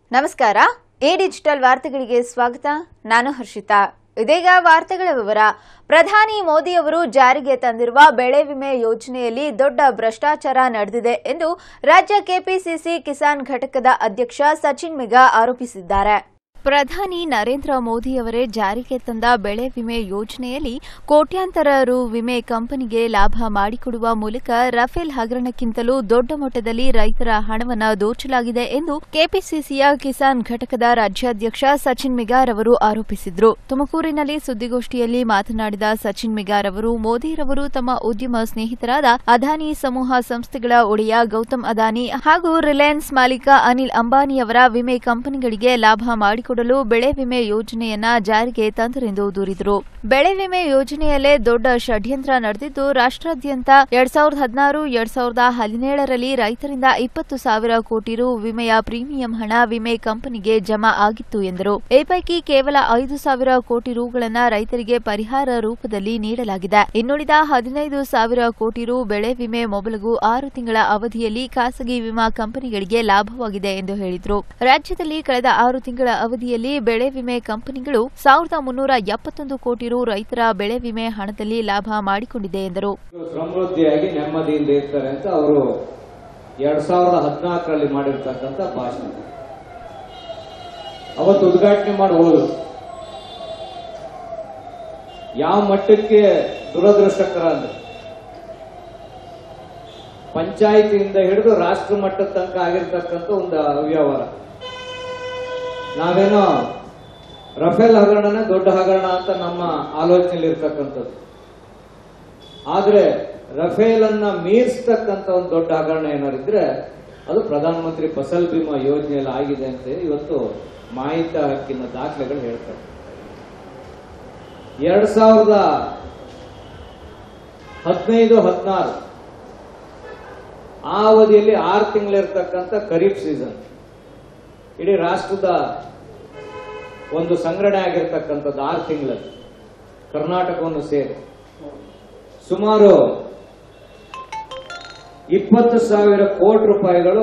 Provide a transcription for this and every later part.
ನಮಸ್ಕಾರ A digital ವಾರ್ತೆಗಳಿಗೆ ಸ್ವಾಗತ ನಾನು ಹರ್ಷಿತಾ ಇದೀಗ ವಾರ್ತೆಗಳ ವಿವರ ಪ್ರಧಾನಿ ಮೋದಿ ಅವರು ಜಾರಿಗೆ ತಂದಿರುವ ಬೆಳೆ ವಿಮೆ ಯೋಜನೆಯಲ್ಲಿ ದೊಡ್ಡ ಭ್ರಷ್ಟಾಚಾರ ನಡೆದಿದೆ ಎಂದು ರಾಜ್ಯ ಕೆಪಿಸಿಸಿ ಕಿಸಾನ್ ಘಟಕದ ಅಧ್ಯಕ್ಷ ಸಚಿನ್ ಮಿಗಾ ಆರೋಪಿಸಿದ್ದಾರೆ ಪ್ರಧಾನಿ ನರೇಂದ್ರ ಮೋದಿಯವರೇ ಜಾರಿಗೆ ತಂದ ಬೆಳೆ ವಿಮೆ ಯೋಜನೆಯಲ್ಲಿ ಕೋಟ್ಯಾಂತರ ರು ವಿಮೆ ಕಂಪನಿಗೆ ಲಾಭ ಮಾಡಿಕೊಡುವ ಮೂಲಕ ರಫೇಲ್ ಹಗರಣಕ್ಕಿಂತಲೂ ದೊಡ್ಡ ಮಟ್ಟದಲ್ಲಿ ರೈತರ ಹಣವನ್ನು ದೋಚಲಾಗಿದೆ ಎಂದು ಕೆಪಿಸಿಸಿಯ ಕಿಸಾನ್ ಘಟಕದ ರಾಜ್ಯಾಧ್ಯಕ್ಷ ಸಚಿನ್ ಮಿಗಾರ್ ಅವರು ಆರೋಪಿಸಿದರು ತುಮಕೂರಿನಲ್ಲಿ ಸುದ್ದಿಗೋಷ್ಠಿಯಲ್ಲಿ ಮಾತನಾಡಿದ ಸಚಿನ್ ಮಿಗಾರ್ ಅವರು ಮೋದಿರವರು ತಮ್ಮ ಉದ್ಯಮ ಸ್ನೇಹಿತರಾದ ಅದಾನಿ ಸಮೂಹ ಸಂಸ್ಥೆಗಳ ಒಡೆಯ ಗೌತಮ್ ಅದಾನಿ ಹಾಗೂ ರಿಲಯನ್ಸ್ ಮಾಲೀಕ ಅನಿಲ್ ಅಂಬಾನಿಯವರ ವಿಮೆ ಕಂಪನಿಗಳಿಗೆ ಲಾಭ ಮಾಡಿಕೊಡಲು ಬೆಳೆ ವಿಮೆ ಯೋಜನೆಯನ್ನ ಜಾರಿಗೆ ತಂದರೆಂದು ದೂರಿದರು ಬೆಳೆ ವಿಮೆ ಯೋಜನೆಯಲ್ಲೇ ದೊಡ್ಡ ಷಡ್ಯಂತ್ರ ನಡೆದಿದ್ದು ರಾಷ್ಟ್ರಾದ್ಯಂತ ಎರಡ್ ಸಾವಿರದ ಹದಿನಾರು ಎರಡ್ ಸಾವಿರದ ಹದಿನೇಳರಲ್ಲಿ ರೈತರಿಂದ ಇಪ್ಪತ್ತು ಸಾವಿರ ಕೋಟಿ ರು ವಿಮೆಯ ಪ್ರೀಮಿಯಂ ಹಣ ವಿಮೆ ಕಂಪನಿಗೆ ಜಮಾ ಆಗಿತ್ತು ಎಂದರು ಈ ಪೈಕಿ ಕೇವಲ ಐದು ಸಾವಿರ ಕೋಟಿ ರುಗಳನ್ನ ರೈತರಿಗೆ ಪರಿಹಾರ ರೂಪದಲ್ಲಿ ನೀಡಲಾಗಿದೆ ಇನ್ನುಳಿದ ಹದಿನೈದು ಸಾವಿರ ಕೋಟಿ ರು ಬೆಳೆ ವಿಮೆ ಮೊಬಲಗು ಆರು ತಿಂಗಳ ಅವಧಿಯಲ್ಲಿ ಖಾಸಗಿ ವಿಮಾ ಕಂಪನಿಗಳಿಗೆ ಲಾಭವಾಗಿದೆ ಎಂದು ಹೇಳಿದರು ರಾಜ್ಯದಲ್ಲಿ ಕಳೆದ ಆರು ತಿಂಗಳ ಅವಧಿಯಲ್ಲಿ ಬೆಳೆ ವಿಮೆ ಕಂಪನಿಗಳು ಸಾವಿರದ ಮುನ್ನೂರ ಎಪ್ಪತ್ತೊಂದು ಕೋಟಿ ರು ರೈತರ ಬೆಳೆ ವಿಮೆ ಹಣದಲ್ಲಿ ಲಾಭ ಮಾಡಿಕೊಂಡಿದೆ ಎಂದರು ಸಮೃದ್ಧಿಯಾಗಿ ನೆಮ್ಮದಿಯಿಂದ ಇರ್ತಾರೆ ಅಂತ ಅವರು ಎರಡ್ ಸಾವಿರದ ಹದಿನಾಲ್ಕರಲ್ಲಿ ಮಾಡಿರ್ತಕ್ಕಂಥ ಭಾಷಣ ಅವತ್ತು ಉದ್ಘಾಟನೆ ಮಾಡಿ ಹೋದ್ರು ಯಾವ ಮಟ್ಟಕ್ಕೆ ದುರದೃಷ್ಟಕರ ಅಂದ್ರೆ ಪಂಚಾಯಿತಿಯಿಂದ ಹಿಡಿದು ರಾಷ್ಟ್ರ ಮಟ್ಟದ ತನಕ ಆಗಿರ್ತಕ್ಕಂಥ ಒಂದು ಅವ್ಯವಹಾರ ನಾವೇನೋ ರಫೇಲ್ ಹಗರಣನೇ ದೊಡ್ಡ ಹಗರಣ ಅಂತ ನಮ್ಮ ಆಲೋಚನೆಯಲ್ಲಿ ಇರ್ತಕ್ಕಂಥದ್ದು ಆದ್ರೆ ರಫೇಲ್ ಅನ್ನ ಮೀರಿಸ್ತಕ್ಕಂಥ ಒಂದು ದೊಡ್ಡ ಹಗರಣ ಏನಾರಿದ್ರೆ ಅದು ಪ್ರಧಾನಮಂತ್ರಿ ಫಸಲ್ ಬಿಮಾ ಯೋಜನೆಯಲ್ಲಿ ಆಗಿದೆ ಅಂತ ಹೇಳಿ ಇವತ್ತು ಮಾಹಿತಿ ಹಕ್ಕಿನ ದಾಖಲೆಗಳು ಹೇಳ್ತಾರೆ ಎರಡ್ ಸಾವಿರದ ಹದಿನೈದು ಹದಿನಾರು ಆ ಅವಧಿಯಲ್ಲಿ ಆರು ತಿಂಗಳಿರ್ತಕ್ಕಂಥ ಖರೀಫ್ ಸೀಸನ್ ಇಡೀ ರಾಷ್ಟ್ರದ ಒಂದು ಸಂಗ್ರಹಣೆ ಆಗಿರ್ತಕ್ಕಂಥದ್ದು ಆರು ತಿಂಗಳಲ್ಲಿ ಕರ್ನಾಟಕವನ್ನು ಸೇರಿ ಸುಮಾರು ಇಪ್ಪತ್ತು ಸಾವಿರ ಕೋಟಿ ರೂಪಾಯಿಗಳು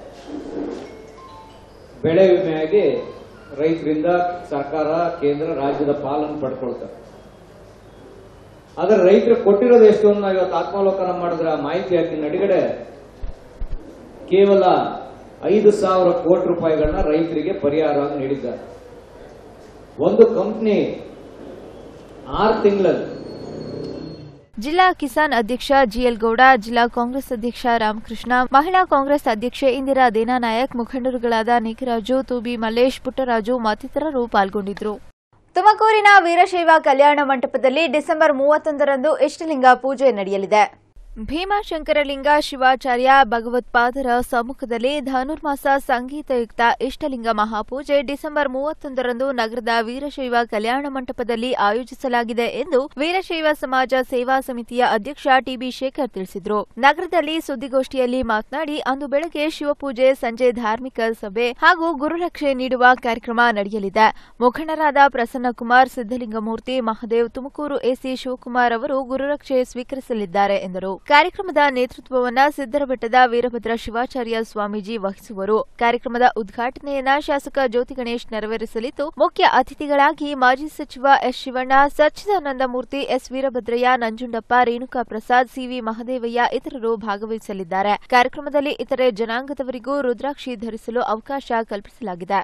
ಬೆಳೆ ವಿಮೆಯಾಗಿ ರೈತರಿಂದ ಸರ್ಕಾರ ಕೇಂದ್ರ ರಾಜ್ಯದ ಪಾಲನ್ನು ಪಡ್ಕೊಳ್ತಾರೆ ಆದ್ರೆ ರೈತರು ಕೊಟ್ಟಿರೋದು ಎಷ್ಟು ಅಂತ ನಾವು ಇವತ್ತು ಆತ್ಮಾವಲೋಕನ ಮಾಡಿದ್ರೆ ಆ ಮಾಹಿತಿ ಹಾಕಿ ನಡುಗಡೆ ಕೇವಲ ಐದು ಸಾವಿರ ಕೋಟಿ ರೂಪಾಯಿಗಳನ್ನ ರೈತರಿಗೆ ಪರಿಹಾರವಾಗಿ ನೀಡಿದ್ದಾರೆ ಒಂದು ಕಂಪ್ನಿ ಆರು ತಿಂಗಳಲ್ಲಿ ಜಿಲ್ಲಾ ಕಿಸಾನ್ ಅಧ್ಯಕ್ಷ ಜಿಎಲ್ ಗೌಡ ಜಿಲ್ಲಾ ಕಾಂಗ್ರೆಸ್ ಅಧ್ಯಕ್ಷ ರಾಮಕೃಷ್ಣ ಮಹಿಳಾ ಕಾಂಗ್ರೆಸ್ ಅಧ್ಯಕ್ಷೆ ಇಂದಿರಾ ದೇನಾನಾಯಕ್ ಮುಖಂಡರುಗಳಾದ ನಿಖರಾಜು ತೂಬಿ ಮಲ್ಲೇಶ್ ಪುಟ್ಟರಾಜು ಮತ್ತಿತರರು ಪಾಲ್ಗೊಂಡಿದ್ದರು ತುಮಕೂರಿನ ವೀರಶೈವ ಕಲ್ಯಾಣ ಮಂಟಪದಲ್ಲಿ ಡಿಸೆಂಬರ್ ಮೂವತ್ತೊಂದರಂದು ಇಷ್ಟಲಿಂಗ ಪೂಜೆ ನಡೆಯಲಿದೆ ಭೀಮಾಶಂಕರಲಿಂಗ ಶಿವಾಚಾರ್ಯ ಭಗವತ್ಪಾದರ ಸಮ್ಮುಖದಲ್ಲಿ ಧನುರ್ಮಾಸ ಸಂಗೀತಯುಕ್ತ ಇಷ್ಟಲಿಂಗ ಮಹಾಪೂಜೆ ಡಿಸೆಂಬರ್ ಮೂವತ್ತೊಂದರಂದು ನಗರದ ವೀರಶೈವ ಕಲ್ಯಾಣ ಮಂಟಪದಲ್ಲಿ ಆಯೋಜಿಸಲಾಗಿದೆ ಎಂದು ವೀರಶೈವ ಸಮಾಜ ಸೇವಾ ಸಮಿತಿಯ ಅಧ್ಯಕ್ಷ ಟಿಬಿ ಶೇಖರ್ ತಿಳಿಸಿದರು ನಗರದಲ್ಲಿ ಸುದ್ದಿಗೋಷ್ಠಿಯಲ್ಲಿ ಮಾತನಾಡಿ ಅಂದು ಬೆಳಗ್ಗೆ ಶಿವಪೂಜೆ ಸಂಜೆ ಧಾರ್ಮಿಕ ಸಭೆ ಹಾಗೂ ಗುರುರಕ್ಷೆ ನೀಡುವ ಕಾರ್ಯಕ್ರಮ ನಡೆಯಲಿದೆ ಮುಖಂಡರಾದ ಪ್ರಸನ್ನಕುಮಾರ್ ಸಿದ್ದಲಿಂಗಮೂರ್ತಿ ಮಹದೇವ್ ತುಮಕೂರು ಎಸಿ ಶಿವಕುಮಾರ್ ಅವರು ಗುರುರಕ್ಷೆ ಸ್ವೀಕರಿಸಲಿದ್ದಾರೆ ಎಂದರು ಕಾರ್ಯಕ್ರಮದ ನೇತೃತ್ವವನ್ನ ಸಿದ್ದರಬೆಟ್ಟದ ವೀರಭದ್ರ ಶಿವಾಚಾರ್ಯ ಸ್ವಾಮೀಜಿ ವಹಿಸುವರು ಕಾರ್ಯಕ್ರಮದ ಉದ್ಘಾಟನೆಯನ್ನ ಶಾಸಕ ಜ್ಯೋತಿ ಗಣೇಶ್ ನೆರವೇರಿಸಲಿದ್ದು ಮುಖ್ಯ ಅತಿಥಿಗಳಾಗಿ ಮಾಜಿ ಸಚಿವ S Shivanna Sachidanandamurthy S Veerabhadraiah Nanjundappa Renuka Prasad CV Mahadevaiah ಇತರರು ಭಾಗವಹಿಸಲಿದ್ದಾರೆ ಕಾರ್ಯಕ್ರಮದಲ್ಲಿ ಇತರೆ ಜನಾಂಗದವರಿಗೂ ರುದ್ರಾಕ್ಷಿ ಧರಿಸಲು ಅವಕಾಶ ಕಲ್ಪಿಸಲಾಗಿದೆ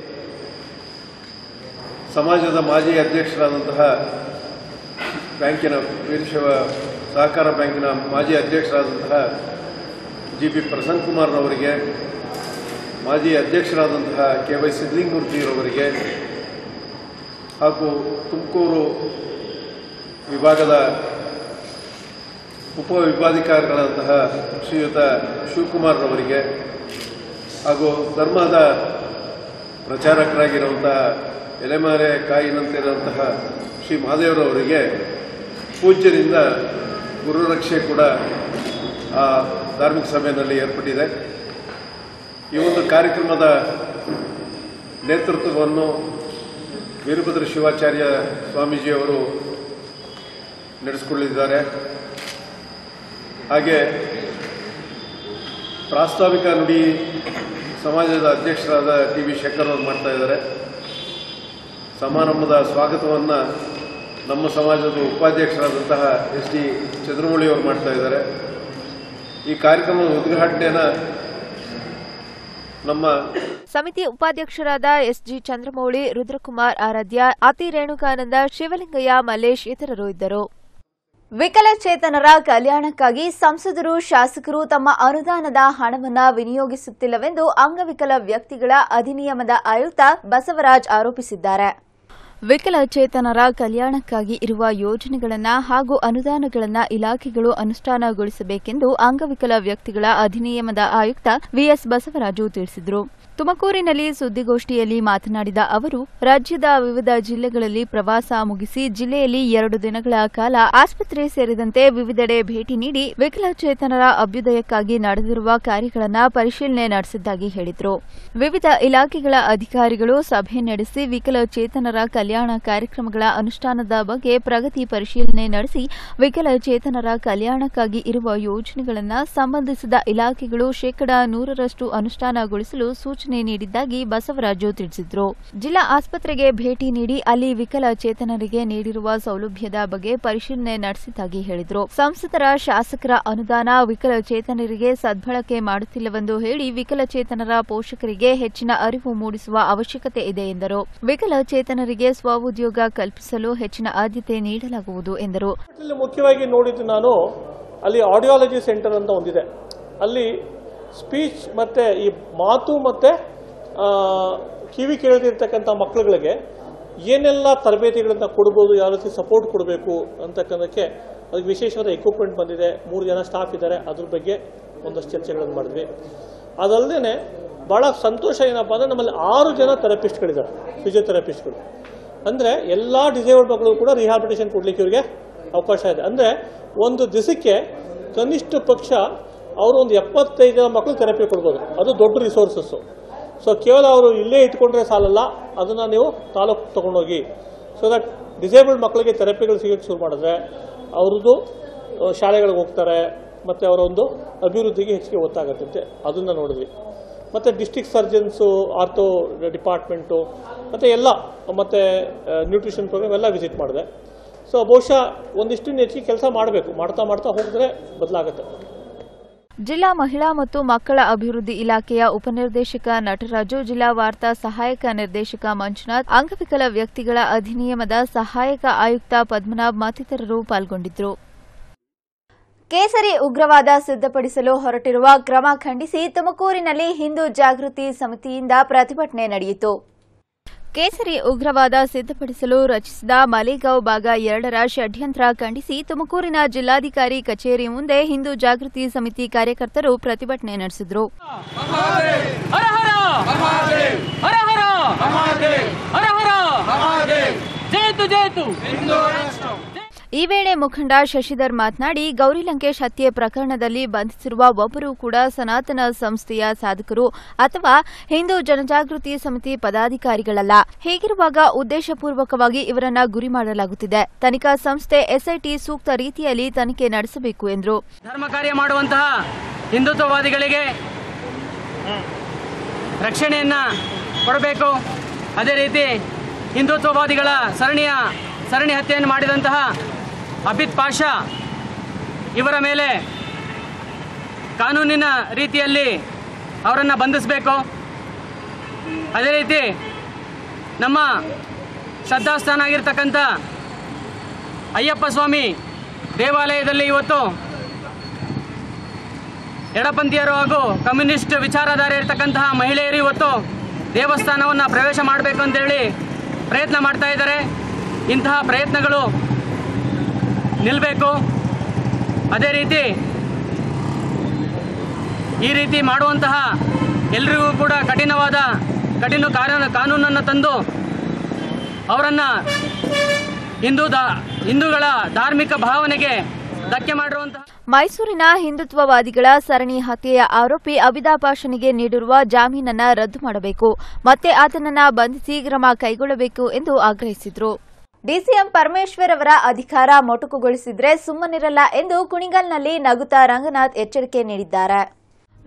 ಸಮಾಜದ ಮಾಜಿ ಅಧ್ಯಕ್ಷರಾದಂತಹ ಬ್ಯಾಂಕಿನ ವೀರಶೈವ ಸಹಕಾರ ಬ್ಯಾಂಕಿನ ಮಾಜಿ ಅಧ್ಯಕ್ಷರಾದಂತಹ ಜಿ ಪಿ ಪ್ರಸನ್ನ ಕುಮಾರ್ರವರಿಗೆ ಮಾಜಿ ಅಧ್ಯಕ್ಷರಾದಂತಹ ಕೆ ವೈ ಸಿದ್ಲಿಂಗಮೂರ್ತಿರವರಿಗೆ ಹಾಗೂ ತುಮಕೂರು ವಿಭಾಗದ ಉಪವಿಭಾಧಿಕಾರಿಗಳಾದಂತಹ ಶ್ರೀಯುತ ಶಿವಕುಮಾರ್ರವರಿಗೆ ಹಾಗೂ ಧರ್ಮದ ಪ್ರಚಾರಕರಾಗಿರುವಂತಹ ಎಲೆಮಾರೆ ಕಾಯಿನಂತಿರುವಂತಹ ಶ್ರೀ ಮಹಾದೇವರವರಿಗೆ ಪೂಜ್ಯರಿಂದ ಗುರುರಕ್ಷೆ ಕೂಡ ಆ ಧಾರ್ಮಿಕ ಸಭೆಯಲ್ಲಿ ಏರ್ಪಟ್ಟಿದೆ ಈ ಒಂದು ಕಾರ್ಯಕ್ರಮದ ನೇತೃತ್ವವನ್ನು ವೀರಭದ್ರ ಶಿವಾಚಾರ್ಯ ಸ್ವಾಮೀಜಿಯವರು ನಡೆಸಿಕೊಳ್ಳಿದ್ದಾರೆ ಹಾಗೆ ಪ್ರಾಸ್ತಾವಿಕ ನುಡಿ ಸಮಾಜದ ಅಧ್ಯಕ್ಷರಾದ ಟಿ ವಿ ಶೇಖರ್ ಅವರು ಮಾಡ್ತಾ ಇದ್ದಾರೆ ಸಮಾರಂಭದ ಸ್ವಾಗತವನ್ನು ನಮ್ಮ ಸಮಾಜದ ಉಪಾಧ್ಯಕ್ಷರಾದಂತಹ ಎಸ್ ಡಿ ಚಂದ್ರಮೌಳಿ ಅವರು ಮಾಡ್ತಾ ಇದ್ದಾರೆ ಈ ಕಾರ್ಯಕ್ರಮದ ಉದ್ಘಾಟನೆಯನ್ನು ನಮ್ಮ ಸಮಿತಿ ಉಪಾಧ್ಯಕ್ಷರಾದ ಎಸ್ಜಿ ಚಂದ್ರಮೌಳಿ ರುದ್ರಕುಮಾರ್ ಆರಾಧ್ಯ ಅತಿ ರೇಣುಕಾನಂದ ಶಿವಲಿಂಗಯ್ಯ ಮಲ್ಲೇಶ್ ಇತರರು ಇದ್ದರು ವಿಕಲಚೇತನರ ಕಲ್ಯಾಣಕ್ಕಾಗಿ ಸಂಸದರು ಶಾಸಕರು ತಮ್ಮ ಅನುದಾನದ ಹಣವನ್ನು ವಿನಿಯೋಗಿಸುತ್ತಿಲ್ಲವೆಂದು ಅಂಗವಿಕಲ ವ್ಯಕ್ತಿಗಳ ಅಧಿನಿಯಮದ ಆಯುಕ್ತ ಬಸವರಾಜ್ ಆರೋಪಿಸಿದ್ದಾರೆ ವಿಕಲಚೇತನರ ಕಲ್ಯಾಣಕ್ಕಾಗಿ ಇರುವ ಯೋಜನೆಗಳನ್ನು ಹಾಗೂ ಅನುದಾನಗಳನ್ನು ಇಲಾಖೆಗಳು ಅನುಷ್ಠಾನಗೊಳಿಸಬೇಕೆಂದು ಅಂಗವಿಕಲ ವ್ಯಕ್ತಿಗಳ ಅಧಿನಿಯಮದ ಆಯುಕ್ತ ವಿಎಸ್ ಬಸವರಾಜು ತಿಳಿಸಿದರು ತುಮಕೂರಿನಲ್ಲಿ ಸುದ್ದಿಗೋಷ್ಠಿಯಲ್ಲಿ ಮಾತನಾಡಿದ ಅವರು ರಾಜ್ಯದ ವಿವಿಧ ಜಿಲ್ಲೆಗಳಲ್ಲಿ ಪ್ರವಾಸ ಮುಗಿಸಿ ಜಿಲ್ಲೆಯಲ್ಲಿ ಎರಡು ದಿನಗಳ ಕಾಲ ಆಸ್ಪತ್ರೆ ಸೇರಿದಂತೆ ವಿವಿಧೆಡೆ ಭೇಟಿ ನೀಡಿ ವಿಕಲಚೇತನರ ಅಭ್ಯುದಯಕ್ಕಾಗಿ ನಡೆದಿರುವ ಕಾರ್ಯಗಳನ್ನು ಪರಿಶೀಲನೆ ನಡೆಸಿದ್ದಾಗಿ ಹೇಳಿದರು ವಿವಿಧ ಇಲಾಖೆಗಳ ಅಧಿಕಾರಿಗಳು ಸಭೆ ನಡೆಸಿ ವಿಕಲಚೇತನರ ಕಲ್ಯಾಣ ಕಾರ್ಯಕ್ರಮಗಳ ಅನುಷ್ಠಾನದ ಬಗ್ಗೆ ಪ್ರಗತಿ ಪರಿಶೀಲನೆ ನಡೆಸಿ ವಿಕಲಚೇತನರ ಕಲ್ಯಾಣಕ್ಕಾಗಿ ಇರುವ ಯೋಜನೆಗಳನ್ನು ಸಂಬಂಧಿಸಿದ ಇಲಾಖೆಗಳು ಶೇಕಡಾ ನೂರರಷ್ಟು ಅನುಷ್ಠಾನಗೊಳಿಸಲು ಸೂಚನೆ ನೀಡಿದ್ದಾಗಿ ಬಸವರಾಜು ತಿಳಿಸಿದರು ಜಿಲ್ಲಾ ಆಸ್ಪತ್ರೆಗೆ ಭೇಟಿ ನೀಡಿ ಅಲ್ಲಿ ವಿಕಲಚೇತನರಿಗೆ ನೀಡಿರುವ ಸೌಲಭ್ಯದ ಬಗ್ಗೆ ಪರಿಶೀಲನೆ ನಡೆಸಿದ್ದಾಗಿ ಹೇಳಿದರು ಸಂಸದರ ಶಾಸಕರ ಅನುದಾನ ವಿಕಲಚೇತನರಿಗೆ ಸದ್ಬಳಕೆ ಮಾಡುತ್ತಿಲ್ಲವೆಂದು ಹೇಳಿ ವಿಕಲಚೇತನರ ಪೋಷಕರಿಗೆ ಹೆಚ್ಚಿನ ಅರಿವು ಮೂಡಿಸುವ ಅವಶ್ಯಕತೆ ಇದೆ ಎಂದರು ವಿಕಲಚೇತನರಿಗೆ ಸ್ವಉದ್ಯೋಗ ಕಲ್ಪಿಸಲು ಹೆಚ್ಚಿನ ಆದ್ಯತೆ ನೀಡಲಾಗುವುದು ಎಂದರು ಇಲ್ಲಿ ಮುಖ್ಯವಾಗಿ ನೋಡಿದ್ದು ನಾನು ಅಲ್ಲಿ ಆಡಿಯಾಲಜಿ ಸೆಂಟರ್ ಅಂತ ಒಂದಿದೆ ಅಲ್ಲಿ ಸ್ಪೀಚ್ ಮತ್ತು ಈ ಮಾತು ಮತ್ತು ಕಿವಿ ಕೇಳದಿರ್ತಕ್ಕಂಥ ಮಕ್ಕಳುಗಳಿಗೆ ಏನೆಲ್ಲ ತರಬೇತಿಗಳನ್ನು ಕೊಡ್ಬೋದು ಯಾವ ರೀತಿ ಸಪೋರ್ಟ್ ಕೊಡಬೇಕು ಅಂತಕ್ಕಂಥಕ್ಕೆ ಅದಕ್ಕೆ ವಿಶೇಷವಾದ ಎಕ್ವಿಪ್ಮೆಂಟ್ ಬಂದಿದೆ ಮೂರು ಜನ ಸ್ಟಾಫ್ ಇದ್ದಾರೆ ಅದ್ರ ಬಗ್ಗೆ ಒಂದಷ್ಟು ಚರ್ಚೆಗಳನ್ನು ಮಾಡಿದ್ವಿ ಅದಲ್ಲದೆ ಭಾಳ ಸಂತೋಷ ಏನಪ್ಪ ಅಂದರೆ ನಮ್ಮಲ್ಲಿ ಆರು ಜನ ಥೆರಪಿಸ್ಟ್ಗಳಿದ್ದಾರೆ ಫಿಸಿಯೋಥೆರಪಿಸ್ಟ್ಗಳು ಅಂದರೆ ಎಲ್ಲ ಡಿಸೇಬಲ್ಡ್ ಮಕ್ಕಳು ಕೂಡ ರಿಹಾಬಿಲಿಟೇಷನ್ ಕೊಡ್ಲಿಕ್ಕೆ ಇವರಿಗೆ ಅವಕಾಶ ಇದೆ ಅಂದರೆ ಒಂದು ದಿವಸಕ್ಕೆ ಕನಿಷ್ಠ ಪಕ್ಷ ಅವರು ಒಂದು ಎಪ್ಪತ್ತೈದು ಜನ ಮಕ್ಕಳು ಥೆರಪಿ ಕೊಡ್ಬೋದು ಅದು ದೊಡ್ಡ ರಿಸೋರ್ಸಸ್ಸು ಸೊ ಕೇವಲ ಅವರು ಇಲ್ಲೇ ಇಟ್ಕೊಂಡ್ರೆ ಸಾಲಲ್ಲ ಅದನ್ನು ನೀವು ತಾಲೂಕು ತೊಗೊಂಡೋಗಿ ಸೊ ದಟ್ ಡಿಸೇಬಲ್ಡ್ ಮಕ್ಕಳಿಗೆ ಥೆರಪಿಗಳು ಸಿಗೋಕ್ಕೆ ಶುರು ಮಾಡಿದ್ರೆ ಅವ್ರದ್ದು ಆ, ಶಾಲೆಗಳಿಗೆ ಹೋಗ್ತಾರೆ ಮತ್ತು ಅವರ ಒಂದು ಅಭಿವೃದ್ಧಿಗೆ ಹೆಚ್ಚಿಗೆ ಒತ್ತಾಗತ್ತೆ ಅದನ್ನು ನೋಡಿದ್ವಿ ಮತ್ತು ಡಿಸ್ಟಿಕ್ ಸರ್ಜನ್ಸು ಆರ್ಥೋ ಡಿಪಾರ್ಟ್ಮೆಂಟು ಮತ್ತು ಎಲ್ಲ ಮತ್ತು ನ್ಯೂಟ್ರಿಷನ್ ಪ್ರೋಗ್ರಾಮ್ ಎಲ್ಲ ವಿಸಿಟ್ ಮಾಡಿದೆ ಸೊ ಬಹುಶಃ ಒಂದಿಷ್ಟು ಹೆಚ್ಚಿಗೆ ಕೆಲಸ ಮಾಡಬೇಕು ಮಾಡ್ತಾ ಮಾಡ್ತಾ ಹೋಗಿದ್ರೆ ಬದಲಾಗುತ್ತೆ ಜಿಲ್ಲಾ ಮಹಿಳಾ ಮತ್ತು ಮಕ್ಕಳ ಅಭಿವೃದ್ಧಿ ಇಲಾಖೆಯ ಉಪನಿರ್ದೇಶಕ ನಟರಾಜು ಜಿಲ್ಲಾ ವಾರ್ತಾ ಸಹಾಯಕ ನಿರ್ದೇಶಕ ಮಂಜುನಾಥ್ ಅಂಗವಿಕಲ ವ್ಯಕ್ತಿಗಳ ಅಧಿನಿಯಮದ ಸಹಾಯಕ ಆಯುಕ್ತ ಪದ್ಮನಾಭ್ ಮತ್ತಿತರರು ಪಾಲ್ಗೊಂಡಿದ್ದರು ಕೇಸರಿ ಉಗ್ರವಾದ ಸಿದ್ಧಪಡಿಸಲು ಹೊರಟಿರುವ ಕ್ರಮ ಖಂಡಿಸಿ ತುಮಕೂರಿನಲ್ಲಿ ಹಿಂದೂ ಜಾಗೃತಿ ಸಮಿತಿಯಿಂದ ಪ್ರತಿಭಟನೆ ನಡೆಯಿತು ಕೇಸರಿ ಉಗ್ರವಾದ ಸಿದ್ಧಪಡಿಸಲು ರಚಿಸಿದ ಮಲೇಗಾಂವ್ ಭಾಗ ಎರಡರ ಷಡ್ಯಂತ್ರ ಖಂಡಿಸಿ ತುಮಕೂರಿನ ಜಿಲ್ಲಾಧಿಕಾರಿ ಕಚೇರಿ ಮುಂದೆ ಹಿಂದೂ ಜಾಗೃತಿ ಸಮಿತಿ ಕಾರ್ಯಕರ್ತರು ಪ್ರತಿಭಟನೆ ನಡೆಸಿದರು ಹರ ಹರ ಹರ ಹರ ಹರ ಹರ ಜಯತು ಜಯತು ಈ ವೇಳೆ ಮುಖಂಡ ಶಶಿಧರ್ ಮಾತನಾಡಿ ಗೌರಿ ಲಂಕೇಶ್ ಹತ್ಯೆ ಪ್ರಕರಣದಲ್ಲಿ ಬಂಧಿಸಿರುವ ಒಬ್ಬರು ಕೂಡ ಸನಾತನ ಸಂಸ್ಥೆಯ ಸಾಧಕರು ಅಥವಾ ಹಿಂದೂ ಜನಜಾಗೃತಿ ಸಮಿತಿ ಪದಾಧಿಕಾರಿಗಳಲ್ಲ ಹೀಗಿರುವಾಗ ಉದ್ದೇಶಪೂರ್ವಕವಾಗಿ ಇವರನ್ನ ಗುರಿ ಮಾಡಲಾಗುತ್ತಿದೆ ತನಿಖಾ ಸಂಸ್ಥೆ ಎಸ್ಐಟಿ ಸೂಕ್ತ ರೀತಿಯಲ್ಲಿ ತನಿಖೆ ನಡೆಸಬೇಕು ಎಂದರು ಧರ್ಮ ಕಾರ್ಯ ಮಾಡುವಂತಹ ಹಿಂದುತ್ವವಾದಿಗಳಿಗೆ ರಕ್ಷಣೆಯನ್ನ ಕೊಡಬೇಕು ಅದೇ ರೀತಿ ಹಿಂದುತ್ವವಾದಿಗಳ ಸರಣಿಯ ಸರಣಿ ಹತ್ಯೆಯನ್ನು ಮಾಡಿದಂತಹ ಅಬಿದ್ ಪಾಷಾ ಇವರ ಮೇಲೆ ಕಾನೂನಿನ ರೀತಿಯಲ್ಲಿ ಅವರನ್ನು ಬಂಧಿಸಬೇಕು ಅದೇ ರೀತಿ ನಮ್ಮ ಶ್ರದ್ಧಾಸ್ಥಾನ ಆಗಿರ್ತಕ್ಕಂಥ ಅಯ್ಯಪ್ಪ ಸ್ವಾಮಿ ದೇವಾಲಯದಲ್ಲಿ ಇವತ್ತು ಎಡಪಂಥೀಯರು ಹಾಗೂ ಕಮ್ಯುನಿಸ್ಟ್ ವಿಚಾರಧಾರೆ ಇರತಕ್ಕಂತಹ ಮಹಿಳೆಯರು ಇವತ್ತು ದೇವಸ್ಥಾನವನ್ನು ಪ್ರವೇಶ ಮಾಡಬೇಕು ಅಂತೇಳಿ ಪ್ರಯತ್ನ ಮಾಡ್ತಾ ಇದ್ದಾರೆ ಇಂತಹ ಪ್ರಯತ್ನಗಳು ನಿಲ್ಲಬೇಕು ಅದೇ ರೀತಿ ಈ ರೀತಿ ಮಾಡುವಂತಹ ಎಲ್ರಿಗೂ ಕೂಡ ಕಠಿಣವಾದ ಕಠಿಣ ಕಾನೂನು ಕಾನೂನನ್ನು ತಂದು ಅವರನ್ನು ಹಿಂದೂ ದಾ ಹಿಂದೂಗಳ ಧಾರ್ಮಿಕ ಭಾವನೆಗೆ ಧಕ್ಕೆ ಮಾಡಿರುವಂತಹ ಮೈಸೂರಿನ ಹಿಂದುತ್ವವಾದಿಗಳ ಸರಣಿ ಹತ್ಯೆಯ ಆರೋಪಿ ಅಬಿದಾಪಾಷನಿಗೆ ನೀಡಿರುವ ಜಾಮೀನನ್ನ ರದ್ದು ಮಾಡಬೇಕು ಮತ್ತೆ ಆತನನ್ನ ಬಂಧಿಸಿ ಕ್ರಮ ಕೈಗೊಳ್ಳಬೇಕು ಎಂದು ಆಗ್ರಹಿಸಿದರು ಡಿಸಿಎಂ ಪರಮೇಶ್ವರ್ ಅವರ ಅಧಿಕಾರ ಮೊಟಕುಗೊಳಿಸಿದ್ರೆ ಸುಮ್ಮನಿರಲ್ಲ ಎಂದು ಕುಣಿಗಲ್ನಲ್ಲಿ ನಗುತ್ತಾ ರಂಗನಾಥ್ ಎಚ್ಚರಿಕೆ ನೀಡಿದ್ದಾರೆ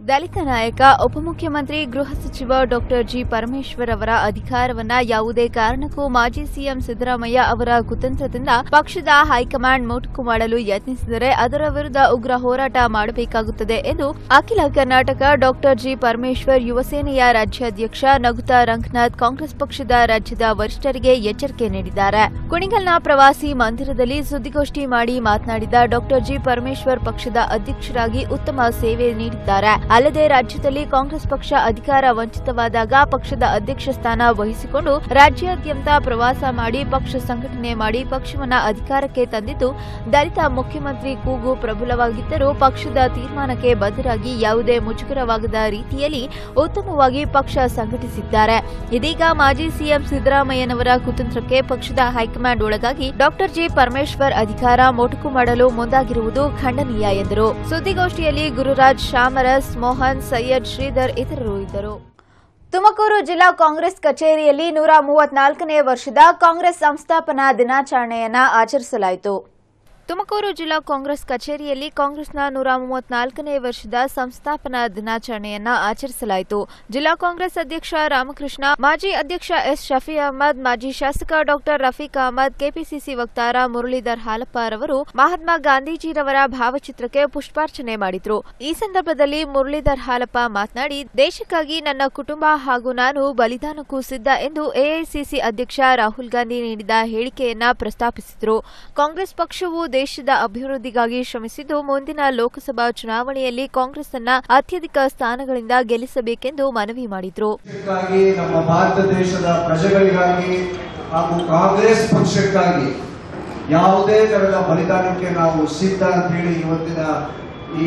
ದಲಿತ ನಾಯಕ ಉಪಮುಖ್ಯಮಂತ್ರಿ ಗೃಹ ಸಚಿವ ಡಾಕ್ಟರ್ ಜಿ ಪರಮೇಶ್ವರ್ ಅವರ ಅಧಿಕಾರವನ್ನ ಯಾವುದೇ ಕಾರಣಕ್ಕೂ ಮಾಜಿ ಸಿಎಂ ಸಿದ್ದರಾಮಯ್ಯ ಅವರ ಕುತಂತ್ರದಿಂದ ಪಕ್ಷದ ಹೈಕಮಾಂಡ್ ಮೊಟಕು ಮಾಡಲು ಯತ್ನಿಸಿದರೆ ಅದರ ವಿರುದ್ಧ ಉಗ್ರ ಹೋರಾಟ ಮಾಡಬೇಕಾಗುತ್ತದೆ ಎಂದು ಅಖಿಲ ಕರ್ನಾಟಕ ಡಾಕ್ಟರ್ ಜಿ ಪರಮೇಶ್ವರ್ ಯುವ ಸೇನೆಯ ರಾಜ್ಯಾಧ್ಯಕ್ಷ ನಗುತಾ ರಂಗನಾಥ್ ಕಾಂಗ್ರೆಸ್ ಪಕ್ಷದ ರಾಜ್ಯದ ವರಿಷ್ಠರಿಗೆ ಎಚ್ಚರಿಕೆ ನೀಡಿದ್ದಾರೆ ಕುಣಿಗಲ್ನ ಪ್ರವಾಸಿ ಮಂದಿರದಲ್ಲಿ ಸುದ್ದಿಗೋಷ್ಠಿ ಮಾಡಿ ಮಾತನಾಡಿದ ಡಾಕ್ಟರ್ ಜಿ ಪರಮೇಶ್ವರ್ ಪಕ್ಷದ ಅಧ್ಯಕ್ಷರಾಗಿ ಉತ್ತಮ ಸೇವೆ ನೀಡಿದ್ದಾರೆ ಅಲ್ಲದೆ ರಾಜ್ಯದಲ್ಲಿ ಕಾಂಗ್ರೆಸ್ ಪಕ್ಷ ಅಧಿಕಾರ ವಂಚಿತವಾದಾಗ ಪಕ್ಷದ ಅಧ್ಯಕ್ಷ ಸ್ಥಾನ ವಹಿಸಿಕೊಂಡು ರಾಜ್ಯಾದ್ಯಂತ ಪ್ರವಾಸ ಮಾಡಿ ಪಕ್ಷ ಸಂಘಟನೆ ಮಾಡಿ ಪಕ್ಷವನ್ನ ಅಧಿಕಾರಕ್ಕೆ ತಂದಿದ್ದು ದಲಿತ ಮುಖ್ಯಮಂತ್ರಿ ಕೂಗು ಪ್ರಬಲವಾಗಿದ್ದರೂ ಪಕ್ಷದ ತೀರ್ಮಾನಕ್ಕೆ ಬದ್ಧರಾಗಿ ಯಾವುದೇ ಮುಜುಗರವಾಗದ ರೀತಿಯಲ್ಲಿ ಉತ್ತಮವಾಗಿ ಪಕ್ಷ ಸಂಘಟಿಸಿದ್ದಾರೆ ಇದೀಗ ಮಾಜಿ ಸಿಎಂ ಸಿದ್ದರಾಮಯ್ಯನವರ ಕುತಂತ್ರಕ್ಕೆ ಪಕ್ಷದ ಹೈಕಮಾಂಡ್ ಒಳಗಾಗಿ ಡಾಕ್ಟರ್ ಜಿ ಪರಮೇಶ್ವರ್ ಅಧಿಕಾರ ಮೊಟಕು ಮಾಡಲು ಮುಂದಾಗಿರುವುದು ಖಂಡನೀಯ ಎಂದರು ಸುದ್ದಿಗೋಷ್ಠಿಯಲ್ಲಿ ಗುರುರಾಜ್ ಶಾಮರಸ್ ಮೋಹನ್ ಸೈಯದ್ ಶ್ರೀಧರ್ ಇತರರು ಇದ್ದರು ತುಮಕೂರು ಜಿಲ್ಲಾ ಕಾಂಗ್ರೆಸ್ ಕಚೇರಿಯಲ್ಲಿ ನೂರ ಮೂವತ್ನಾಲ್ಕನೇ ವರ್ಷದ ಕಾಂಗ್ರೆಸ್ ಸಂಸ್ಥಾಪನಾ ದಿನಾಚರಣೆಯನ್ನ ಆಚರಿಸಲಾಯಿತು ತುಮಕೂರು ಜಿಲ್ಲಾ ಕಾಂಗ್ರೆಸ್ ಕಚೇರಿಯಲ್ಲಿ ಕಾಂಗ್ರೆಸ್ನ ನೂರ ಮೂವತ್ನಾಲ್ಕನೇ ವರ್ಷದ ಸಂಸ್ಥಾಪನಾ ದಿನಾಚರಣೆಯನ್ನ ಆಚರಿಸಲಾಯಿತು ಜಿಲ್ಲಾ ಕಾಂಗ್ರೆಸ್ ಅಧ್ಯಕ್ಷ ರಾಮಕೃಷ್ಣ ಮಾಜಿ ಅಧ್ಯಕ್ಷ ಎಸ್ ಶಫಿ ಅಹಮದ್ ಮಾಜಿ ಶಾಸಕ ಡಾಕ್ಟರ್ ರಫೀಕ್ ಅಹಮದ್ ಕೆಪಿಸಿಸಿ ವಕ್ತಾರ ಮುರಳೀಧರ್ ಹಾಲಪ್ಪ ಮಹಾತ್ಮ ಗಾಂಧೀಜಿರವರ ಭಾವಚಿತ್ರಕ್ಕೆ ಪುಷ್ಪಾರ್ಚನೆ ಮಾಡಿದ್ರು ಈ ಸಂದರ್ಭದಲ್ಲಿ ಮುರಳೀಧರ್ ಹಾಲಪ್ಪ ಮಾತನಾಡಿ ದೇಶಕ್ಕಾಗಿ ನನ್ನ ಕುಟುಂಬ ಹಾಗೂ ನಾನು ಬಲಿದಾನಕ್ಕೂ ಸಿದ್ಧ ಎಂದು ಎಐಸಿಸಿ ಅಧ್ಯಕ್ಷ ರಾಹುಲ್ ಗಾಂಧಿ ನೀಡಿದ ಹೇಳಿಕೆಯನ್ನ ಪ್ರಸ್ತಾಪಿಸಿದರು ಕಾಂಗ್ರೆಸ್ ಪಕ್ಷವು ದೇಶದ ಅಭಿವೃದ್ಧಿಗಾಗಿ ಶ್ರಮಿಸಿದ್ದು ಮುಂದಿನ ಲೋಕಸಭಾ ಚುನಾವಣೆಯಲ್ಲಿ ಕಾಂಗ್ರೆಸ್ ಅನ್ನ ಅತ್ಯಧಿಕ ಸ್ಥಾನಗಳಿಂದ ಗೆಲ್ಲಿಸಬೇಕೆಂದು ಮನವಿ ಮಾಡಿದ್ರು ದೇಶಕ್ಕಾಗಿ ನಮ್ಮ ಭಾರತ ದೇಶದ ಪ್ರಜೆಗಳಿಗಾಗಿ ಹಾಗೂ ಕಾಂಗ್ರೆಸ್ ಪಕ್ಷಕ್ಕಾಗಿ ಯಾವುದೇ ತರಹದ ಬಲಿದಾನಕ್ಕೆ ನಾವು ಸಿದ್ಧ ಅಂತ ಹೇಳಿ ಇವತ್ತಿನ ಈ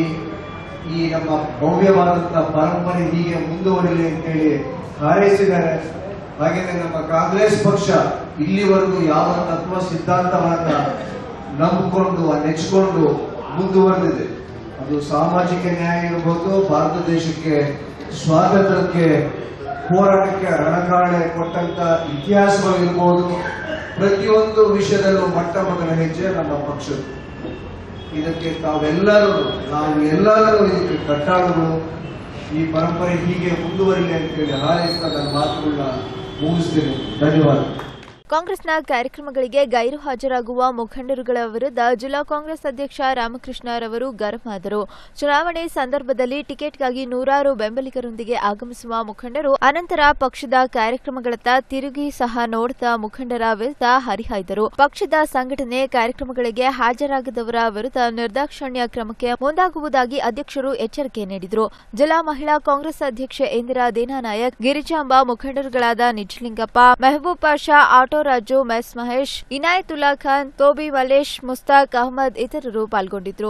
ಈ ನಮ್ಮ ಭವ್ಯವಾದಂತಹ ಪರಂಪರೆ ಹೀಗೆ ಮುಂದುವರಿಲಿ ಅಂತೇಳಿ ಹಾರೈಸಿದ್ದಾರೆ ಹಾಗೆಯೇ ನಮ್ಮ ಕಾಂಗ್ರೆಸ್ ಪಕ್ಷ ಇಲ್ಲಿವರೆಗೂ ಯಾವ ತತ್ವ ಸಿದ್ಧಾಂತವನ್ನ ನಂಬಿಕೊಂಡು ನೆಚ್ಚಿಕೊಂಡು ಮುಂದುವರೆದಿದೆ ಅದು ಸಾಮಾಜಿಕ ನ್ಯಾಯ ಇರಬಹುದು ಭಾರತ ದೇಶಕ್ಕೆ ಸ್ವಾತಂತ್ರ್ಯಕ್ಕೆ ಹೋರಾಟಕ್ಕೆ ರಣಗಾಳೆ ಕೊಟ್ಟಂತ ಇತಿಹಾಸಗಳು ಇರಬಹುದು ಪ್ರತಿಯೊಂದು ವಿಷಯದಲ್ಲೂ ಮೊಟ್ಟ ಮೊದಲ ಹೆಜ್ಜೆ ನಮ್ಮ ಪಕ್ಷದ ಇದಕ್ಕೆ ತಾವೆಲ್ಲರೂ ನಾವು ಎಲ್ಲರೂ ಇದಕ್ಕೆ ಕಟ್ಟಾಳರು ಈ ಪರಂಪರೆ ಹೀಗೆ ಮುಂದುವರಿಲಿ ಅಂತೇಳಿ ಹಾರೈಸ್ತಾ ನನ್ನ ಮಾತುಗಳನ್ನ ಮುಗಿಸ್ತೀನಿ ಧನ್ಯವಾದ ಕಾಂಗ್ರೆಸ್ನ ಕಾರ್ಯಕ್ರಮಗಳಿಗೆ ಗೈರು ಹಾಜರಾಗುವ ಮುಖಂಡರುಗಳ ವಿರುದ್ಧ ಜಿಲ್ಲಾ ಕಾಂಗ್ರೆಸ್ ಅಧ್ಯಕ್ಷ ರಾಮಕೃಷ್ಣರವರು ಗರಂ ಆದರು ಚುನಾವಣೆ ಸಂದರ್ಭದಲ್ಲಿ ಟಿಕೆಟ್ಗಾಗಿ ನೂರಾರು ಬೆಂಬಲಿಗರೊಂದಿಗೆ ಆಗಮಿಸುವ ಮುಖಂಡರು ಅನಂತರ ಪಕ್ಷದ ಕಾರ್ಯಕ್ರಮಗಳತ್ತ ತಿರುಗಿ ಸಹ ನೋಡದ ಮುಖಂಡರ ವಿರುದ್ಧ ಹರಿಹಾಯ್ದರು ಪಕ್ಷದ ಸಂಘಟನೆ ಕಾರ್ಯಕ್ರಮಗಳಿಗೆ ಹಾಜರಾಗದವರ ವಿರುದ್ಧ ನಿರ್ದಾಕ್ಷಣ್ಯ ಕ್ರಮಕ್ಕೆ ಮುಂದಾಗುವುದಾಗಿ ಅಧ್ಯಕ್ಷರು ಎಚ್ಚರಿಕೆ ನೀಡಿದರು ಜಿಲ್ಲಾ ಮಹಿಳಾ ಕಾಂಗ್ರೆಸ್ ಅಧ್ಯಕ್ಷೆ ಇಂದಿರಾ ದೇನಾನಾಯಕ್ ಗಿರಿಜಾಂಬ ಮುಖಂಡರುಗಳಾದ ನಿಜಲಿಂಗಪ್ಪ ಮೆಹಬೂಬ್ ಪಾಷಾ ಆಟೋ ರಾಜು ಮೆಸ್ ಮಹೇಶ್ ಇನಾಯತುಲ್ಲಾ ಖಾನ್ ತೋಬಿ ಮಲೇಶ್ ಮುಸ್ತಾಕ್ ಅಹಮದ್ ಇತರರು ಪಾಲ್ಗೊಂಡಿದ್ರು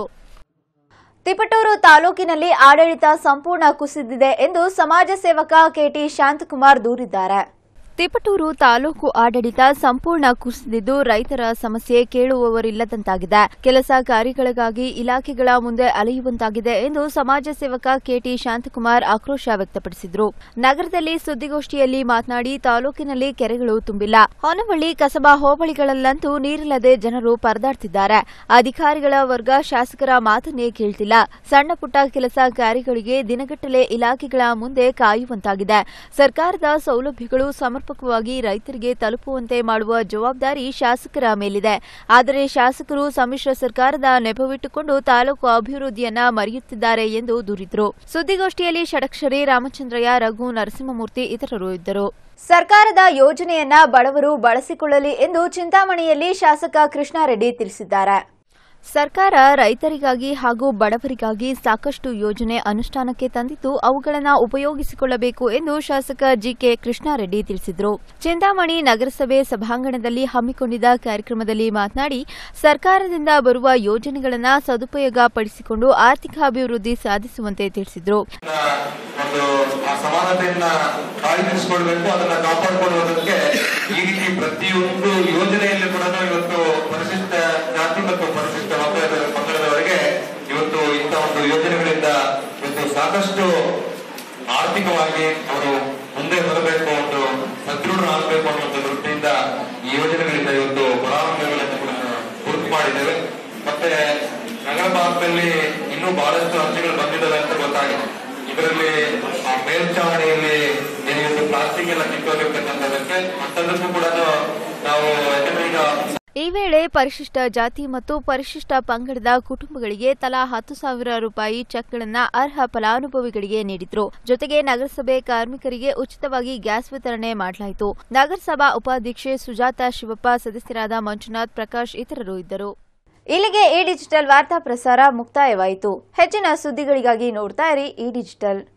ತಿಪಟೂರು ತಾಲೂಕಿನಲ್ಲಿ ಆಡಳಿತ ಸಂಪೂರ್ಣ ಕುಸಿದಿದೆ ಎಂದು ಸಮಾಜ ಸೇವಕ ಕೆಟಿ ಶಾಂತಕುಮಾರ್ ದೂರಿದ್ದಾರೆ ತಿಪಟೂರು ತಾಲೂಕು ಆಡಳಿತ ಸಂಪೂರ್ಣ ಕುಸಿದಿದ್ದು ರೈತರ ಸಮಸ್ಯೆ ಕೇಳುವವರಿಲ್ಲದಂತಾಗಿದೆ ಕೆಲಸ ಕಾರ್ಯಗಳಿಗಾಗಿ ಇಲಾಖೆಗಳ ಮುಂದೆ ಅಲೆಯುವಂತಾಗಿದೆ ಎಂದು ಸಮಾಜ ಸೇವಕ ಕೆಟಿ ಶಾಂತಕುಮಾರ್ ಆಕ್ರೋಶ ವ್ಯಕ್ತಪಡಿಸಿದರು ನಗರದಲ್ಲಿ ಸುದ್ದಿಗೋಷ್ಠಿಯಲ್ಲಿ ಮಾತನಾಡಿ ತಾಲೂಕಿನಲ್ಲಿ ಕೆರೆಗಳು ತುಂಬಿಲ್ಲ ಹೊನವಳ್ಳಿ ಕಸಬಾ ಹೋಬಳಿಗಳಲ್ಲಂತೂ ನೀರಿಲ್ಲದೆ ಜನರು ಪರದಾಡ್ತಿದ್ದಾರೆ ಅಧಿಕಾರಿಗಳ ವರ್ಗ ಶಾಸಕರ ಮಾತನ್ನೇ ಕೇಳ್ತಿಲ್ಲ ಸಣ್ಣ ಪುಟ್ಟ ಕೆಲಸ ಕಾರ್ಯಗಳಿಗೆ ದಿನಗಟ್ಟಲೆ ಇಲಾಖೆಗಳ ಮುಂದೆ ಕಾಯುವಂತಾಗಿದೆ ಸರ್ಕಾರದ ಸೌಲಭ್ಯಗಳು ಸಮರ್ಪಕವಾಗಿ ರೈತರಿಗೆ ತಲುಪುವಂತೆ ಮಾಡುವ ಜವಾಬ್ದಾರಿ ಶಾಸಕರ ಮೇಲಿದೆ ಆದರೆ ಶಾಸಕರು ಸಮ್ಮಿಶ್ರ ಸರ್ಕಾರದ ನೆಪವಿಟ್ಟುಕೊಂಡು ತಾಲೂಕು ಅಭಿವೃದ್ಧಿಯನ್ನ ಮರೆಯುತ್ತಿದ್ದಾರೆ ಎಂದು ದೂರಿದರು ಸುದ್ದಿಗೋಷ್ಠಿಯಲ್ಲಿ ಷಡಕ್ಷರಿ ರಾಮಚಂದ್ರಯ್ಯ ರಘು ನರಸಿಂಹಮೂರ್ತಿ ಇತರರು ಇದ್ದರು ಸರ್ಕಾರದ ಯೋಜನೆಯನ್ನ ಬಡವರು ಬಳಸಿಕೊಳ್ಳಲಿ ಎಂದು ಚಿಂತಾಮಣಿಯಲ್ಲಿ ಶಾಸಕ ಕೃಷ್ಣಾರೆಡ್ಡಿ ತಿಳಿಸಿದ್ದಾರೆ ಸರ್ಕಾರ ರೈತರಿಗಾಗಿ ಹಾಗೂ ಬಡವರಿಗಾಗಿ ಸಾಕಷ್ಟು ಯೋಜನೆ ಅನುಷ್ಠಾನಕ್ಕೆ ತಂದಿದ್ದು ಅವುಗಳನ್ನು ಉಪಯೋಗಿಸಿಕೊಳ್ಳಬೇಕು ಎಂದು ಶಾಸಕ ಜಿಕೆ ಕೃಷ್ಣಾರೆಡ್ಡಿ ತಿಳಿಸಿದರು ಚಿಂತಾಮಣಿ ನಗರಸಭೆ ಸಭಾಂಗಣದಲ್ಲಿ ಹಮ್ಮಿಕೊಂಡಿದ್ದ ಕಾರ್ಯಕ್ರಮದಲ್ಲಿ ಮಾತನಾಡಿ ಸರ್ಕಾರದಿಂದ ಬರುವ ಯೋಜನೆಗಳನ್ನು ಸದುಪಯೋಗ ಪಡಿಸಿಕೊಂಡು ಆರ್ಥಿಕ ಅಭಿವೃದ್ಧಿ ಸಾಧಿಸುವಂತೆ ತಿಳಿಸಿದರು ಒಂದು ಆ ಸಮಾನತೆಯನ್ನ ಕಾಯ್ದಿರಿಸಿಕೊಳ್ಬೇಕು ಅದನ್ನ ಕಾಪಾಡಿಕೊಳ್ಳುವುದಕ್ಕೆ ಈ ರೀತಿ ಪ್ರತಿಯೊಂದು ಯೋಜನೆಯಲ್ಲಿ ಕೂಡ ಇವತ್ತು ಪರಿಶಿಷ್ಟ ಜಾತಿ ಮತ್ತು ಪರಿಶಿಷ್ಟ ವರ್ಗದ ಪಂಗಡದವರಿಗೆ ಇವತ್ತು ಇಂಥ ಒಂದು ಯೋಜನೆಗಳಿಂದ ಇವತ್ತು ಸಾಕಷ್ಟು ಆರ್ಥಿಕವಾಗಿ ಅವರು ಮುಂದೆ ಬರಬೇಕು ಒಂದು ಸದೃಢರಾಗಬೇಕು ಅನ್ನುವಂಥ ದೃಷ್ಟಿಯಿಂದ ಈ ಯೋಜನೆಗಳಿಂದ ಇವತ್ತು ಫಲಾನುಭವಿಗಳನ್ನು ಕೂಡ ಗುರುತು ಮಾಡಿದ್ದೇವೆ ಮತ್ತೆ ನಗರ ಭಾಗದಲ್ಲಿ ಇನ್ನೂ ಬಹಳಷ್ಟು ಅರ್ಜಿಗಳು ಬಂದಿದ್ದಾವೆ ಅಂತ ಗೊತ್ತಾಗಿದೆ ಇದರಲ್ಲಿ ಆ ಮೇಲ್ಚಾವಣಿಯಲ್ಲಿ ಏನಿತ್ತು ಪ್ಲಾಸ್ಟಿಕ್ ಎಲ್ಲ ಕಿತ್ತೋಗಿರ್ತಕ್ಕಂಥದಕ್ಕೆ ಮತ್ತದಕ್ಕೂ ಕೂಡ ನಾವು ಯಾಕಂದ್ರೆ ಈಗ ಈ ವೇಳೆ ಪರಿಶಿಷ್ಟ ಜಾತಿ ಮತ್ತು ಪರಿಶಿಷ್ಟ ಪಂಗಡದ ಕುಟುಂಬಗಳಿಗೆ ತಲಾ ಹತ್ತು ಸಾವಿರ ರೂಪಾಯಿ ಚೆಕ್ಗಳನ್ನು ಅರ್ಹ ಫಲಾನುಭವಿಗಳಿಗೆ ನೀಡಿದ್ರು ಜೊತೆಗೆ ನಗರಸಭೆ ಕಾರ್ಮಿಕರಿಗೆ ಉಚಿತವಾಗಿ ಗ್ಯಾಸ್ ವಿತರಣೆ ಮಾಡಲಾಯಿತು ನಗರಸಭಾ ಉಪಾಧ್ಯಕ್ಷೆ ಸುಜಾತ ಶಿವಪ್ಪ ಸದಸ್ಯರಾದ ಮಂಜುನಾಥ್ ಪ್ರಕಾಶ್ ಇತರರು ಇದ್ದರು ಇಲ್ಲಿಗೆ ಈ ಡಿಜಿಟಲ್ ವಾರ್ತಾ ಪ್ರಸಾರ ಮುಕ್ತಾಯವಾಯಿತು ಹೆಚ್ಚಿನ ಸುದ್ದಿಗಳಿಗಾಗಿ ನೋಡ್ತಾ ಇರಿ ಈ ಡಿಜಿಟಲ್